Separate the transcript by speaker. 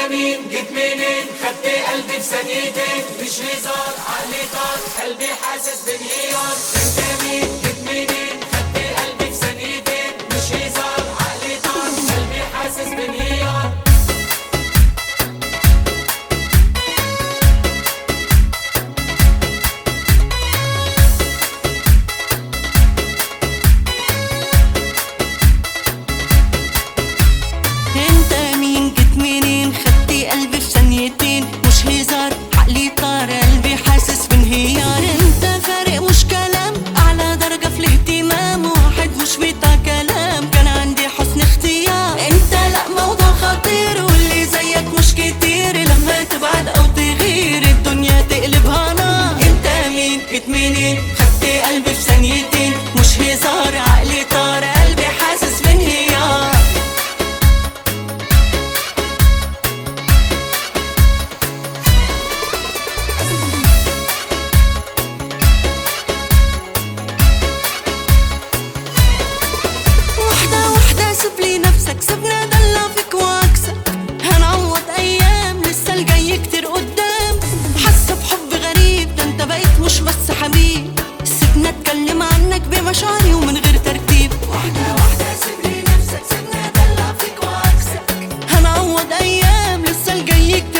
Speaker 1: مين جيت منين خدت قلبي في ثانيتين مش هزار عقلي طار قلبي حاسس بانهيار انت مين جيت منين خدت قلبي في ثانيتين مش هزار عقلي طار قلبي حاسس بانهيار
Speaker 2: انت مين جيت منين خدتي قلبي في ثانيتين مش هزار عقلي طار قلبي حاسس بانهيار انت فارق مش كلام اعلى درجة في الاهتمام واحد مش بتاع كلام كان عندي حسن اختيار انت لا موضوع خطير واللي زيك مش كتير لما تبعد او تغير الدنيا تقلبها نار انت مين جيت منين خدتي قلبي في ثانيتين مش هزار عقلي طار قلبي حاسس بانهيار واحدة واحدة سيب لي نفسك سيبنا دلع فيك واكسب هنعوض ايام لسه الجاي كتير قدام حاسة بحب غريب ده انت بقيت مش بس حبيب سيبنا اتكلم عنك بمشاعري ومن غير ترتيب واحدة واحدة سيب لي نفسك سيبنا دلع فيك واكسب هنعوض ايام لسه الجاي كتير